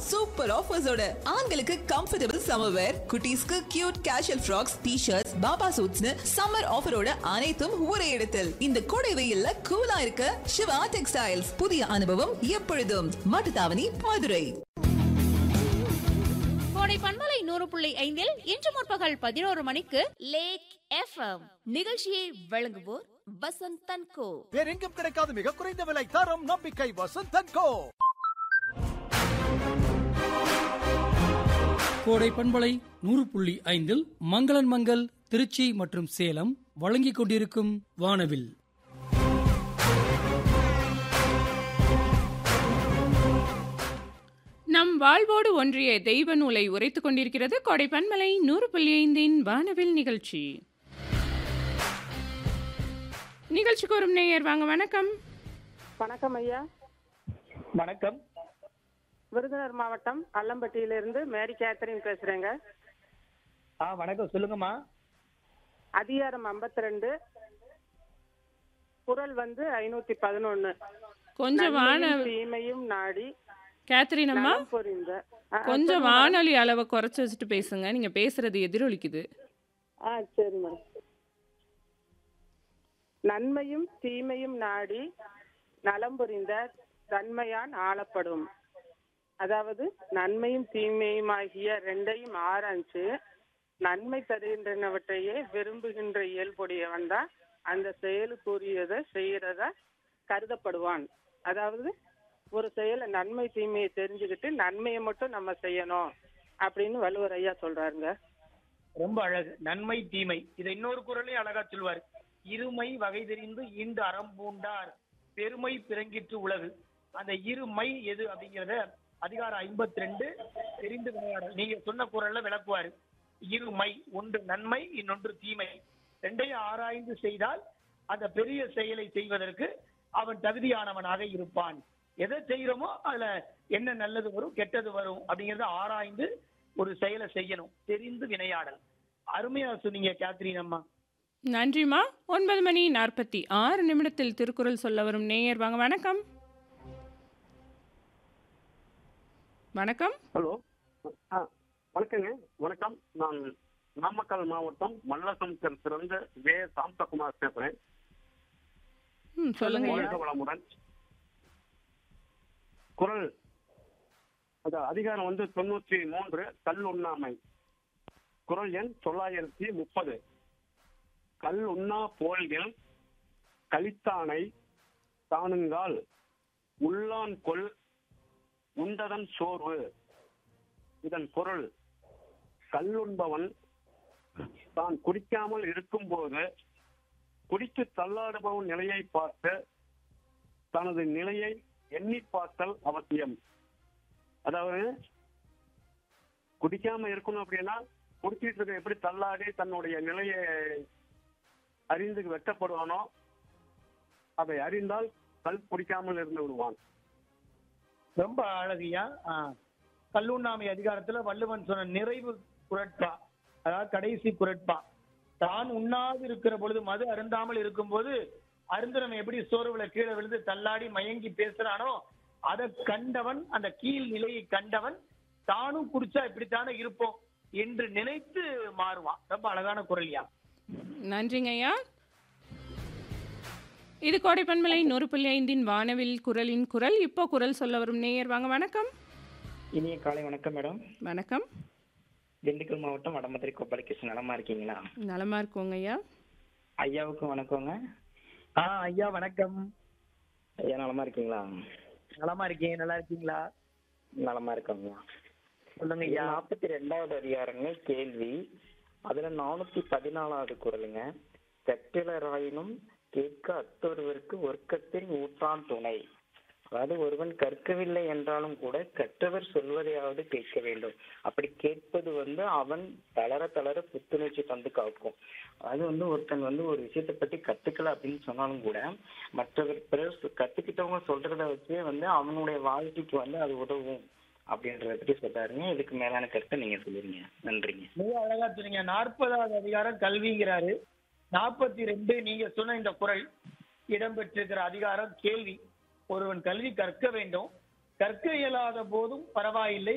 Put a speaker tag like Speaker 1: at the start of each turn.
Speaker 1: Super ஆஃபர்ஸோட ஆண்களுக்கு comfortable summer wear குட்டீஸ்க்கு கியூட் கேஷுவல் ஃப்ராக்ஸ் டி-ஷர்ட்ஸ் பாபா சூட்ஸ்னு சம்மர் ஆஃபரோட அனைத்தும் ஒரே இடத்தில் இந்த கோடை வெயில்ல கூலா இருக்க சிவா டெக்ஸ்டைல்ஸ் புதிய அனுபவம் எப்பொழுதும் மாட்டுத்தாவணி மதுரை
Speaker 2: கோடை பண்பலை நூறு புள்ளி ஐந்தில் இன்று முற்பகல் பதினோரு மணிக்கு லேக் எஃப்எம் நிகழ்ச்சியை வழங்குவோர் வசந்த் தன்கோ
Speaker 3: வேறெங்கும் கிடைக்காத மிக குறைந்த விலை தரம் நம்பிக்கை வசந்தன் கோ
Speaker 4: கோடை பண்பலை நூறு புள்ளி ஐந்தில் மங்களன் மங்கள் திருச்சி மற்றும் சேலம் வழங்கிக் கொண்டிருக்கும் வானவில்
Speaker 5: நம் வாழ்வோடு ஒன்றிய தெய்வ நூலை உரைத்துக் கொண்டிருக்கிறது கொடை பன்மலை நூறு புள்ளி ஐந்தின் வானவில் நிகழ்ச்சி நிகழ்ச்சிக்கு வரும் நேயர் வாங்க வணக்கம்
Speaker 6: வணக்கம் ஐயா
Speaker 7: வணக்கம்
Speaker 6: விருதுநகர் மாவட்டம் அல்லம்பட்டியிலிருந்து மேரி கேத்தரின் பேசுறேங்க
Speaker 7: ஆ வணக்கம் சொல்லுங்கம்மா
Speaker 6: அதிகாரம் 52 ரெண்டு குரல் வந்து ஐநூத்தி பதினொன்னு
Speaker 5: கொஞ்சம் வான
Speaker 6: தீமையும் நாடி
Speaker 5: கேத்ரின் அம்மா
Speaker 6: நலம் புரிந்த ஆ,
Speaker 5: கொஞ்சம் வானொலி அளவை குறைச்சு வச்சுட்டு பேசுங்க நீங்க பேசுறது எதிரொலிக்குது
Speaker 6: ஆ சரி மேடம் நன்மையும் தீமையும் நாடி நலம் புரிந்த தன்மையான் ஆளப்படும் அதாவது நன்மையும் தீமையுமாகிய ரெண்டையும் ஆராய்ஞ்சு நன்மை தருகின்றனவற்றையே விரும்புகின்ற இயல்புடையவன் தான் அந்த செயலுக்குரியதை செய்யறதா கருதப்படுவான் அதாவது ஒரு செயலை நன்மை தீமையை தெரிஞ்சுக்கிட்டு நன்மையை மட்டும் நம்ம செய்யணும் அப்படின்னு வள்ளுவர் ஐயா சொல்றாருங்க
Speaker 7: ரொம்ப அழகு நன்மை தீமை இதை இன்னொரு குரலையும் அழகா சொல்வார் இருமை வகை தெரிந்து ஈண்டு அறம்பூண்டார் பெருமை பிறங்கிற்று உலகு அந்த இருமை எது அப்படிங்கறத அதிகாரம் ஐம்பத்தி ரெண்டு தெரிந்து விளையாடல் நீங்க சொன்ன குரல்ல விளக்குவாரு இருமை ஒன்று நன்மை இன்னொன்று தீமை ரெண்டையும் ஆராய்ந்து செய்தால் அந்த பெரிய செயலை செய்வதற்கு அவன் தகுதியானவனாக இருப்பான் எதை செய்யறோமோ அதுல என்ன நல்லது வரும் கெட்டது வரும் அப்படிங்கறத ஆராய்ந்து ஒரு செயலை செய்யணும் தெரிந்து வினையாடல் அருமையா சொன்னீங்க கேத்ரின் அம்மா
Speaker 5: நன்றிம்மா ஒன்பது மணி நாற்பத்தி ஆறு நிமிடத்தில் திருக்குறள் சொல்ல வரும் நேயர் வாங்க வணக்கம் வணக்கம்
Speaker 8: ஹலோ ஆ வணக்கங்க வணக்கம் நான் நாமக்கல் மாவட்டம் மல்லசமுத்திரம் சிறந்த வே சாந்தகுமார் பேசுறேன்
Speaker 5: ம், சொல்லுங்க ஐயா.
Speaker 8: வாழ்க வளமுடன் குரல் அது அதிகாரம் வந்து தொண்ணூற்றி மூன்று கல் உண்ணாமை குரல் எண் தொள்ளாயிரத்தி முப்பது கல் உண்ணா போல்கள் கலித்தானை தானுங்கால் உள்ளான் கொல் உண்டதன் சோர்வு இதன் பொருள் கல்லுண்பவன் தான் குடிக்காமல் இருக்கும்போது குடித்து தள்ளாடுபவன் நிலையை பார்த்து தனது நிலையை எண்ணி பார்த்தல் அவசியம் அதாவது குடிக்காம இருக்கணும் அப்படின்னா குடிச்சிட்டு இருக்க எப்படி தள்ளாடி தன்னுடைய நிலையை அறிந்து வெட்டப்படுவானோ அதை அறிந்தால் கல் குடிக்காமல் இருந்து விடுவான்
Speaker 7: ரொம்ப அழகியா ஆ. கல்லுண்ணாமை அதிகாரத்துல வள்ளுவன் சொன்ன நிறைவு குரட்பா அதாவது கடைசி குரட்பா தான் உண்ணாது இருக்கிற பொழுது மது அருந்தாமல் இருக்கும்போது அருந்தனம் எப்படி சோர்வுல கீழே விழுந்து தள்ளாடி மயங்கி பேசுறானோ அதை கண்டவன் அந்த கீழ் நிலையை கண்டவன் தானும் குடிச்சா இப்படித்தானே இருப்போம் என்று நினைத்து மாறுவான் ரொம்ப அழகான குரல்யா
Speaker 5: நன்றிங்க ஐயா இது கோடை பண்பலை நூறு புள்ளி ஐந்தின் வானவில் குரலின் குரல் இப்போ குரல் சொல்ல வரும் நேயர் வாங்க வணக்கம்
Speaker 9: இனிய காலை வணக்கம் மேடம்
Speaker 5: வணக்கம்
Speaker 9: திண்டுக்கல் மாவட்டம் வடமதுரை கோபாலகிருஷ்ணன் நலமா இருக்கீங்களா
Speaker 5: நலமா இருக்கோங்க ஐயா
Speaker 9: ஐயாவுக்கும் வணக்கங்க
Speaker 7: ஆ ஐயா வணக்கம்
Speaker 9: ஐயா நலமா இருக்கீங்களா
Speaker 7: நலமா இருக்கீங்க நல்லா இருக்கீங்களா
Speaker 9: நலமா இருக்கோங்க
Speaker 7: சொல்லுங்க ஐயா
Speaker 9: நாற்பத்தி ரெண்டாவது அதிகாரங்க கேள்வி அதுல நானூத்தி பதினாலாவது குரலுங்க கட்டிலராயினும் கேட்க அத்தொருவருக்கு ஒர்க்கத்தின் ஊற்றான் துணை அதாவது ஒருவன் கற்கவில்லை என்றாலும் கூட கற்றவர் சொல்வதையாவது கேட்க வேண்டும் அப்படி கேட்பது வந்து அவன் தளர தளர புத்துணர்ச்சி தந்து காக்கும் அது வந்து ஒருத்தன் வந்து ஒரு விஷயத்தை பத்தி கத்துக்கல அப்படின்னு சொன்னாலும் கூட மற்றவர் பிறர் சொ- கத்துக்கிட்டவங்க சொல்றத வச்சே வந்து அவனுடைய வாழ்க்கைக்கு வந்து அது உதவும் அப்படின்றத பத்தி சொல்றாருங்க இதுக்கு மேலான கருத்தை நீங்க சொல்லிருங்க நன்றிங்க
Speaker 7: மிக அழகா சொன்னீங்க நாற்பதாவது அதிகாரம் கல்விங்கிறாரு நாற்பத்தி ரெண்டு நீங்க சொன்ன இந்த குரல் இடம்பெற்றிருக்கிற அதிகாரம் கேள்வி ஒருவன் கல்வி கற்க வேண்டும் கற்க இயலாத போதும் பரவாயில்லை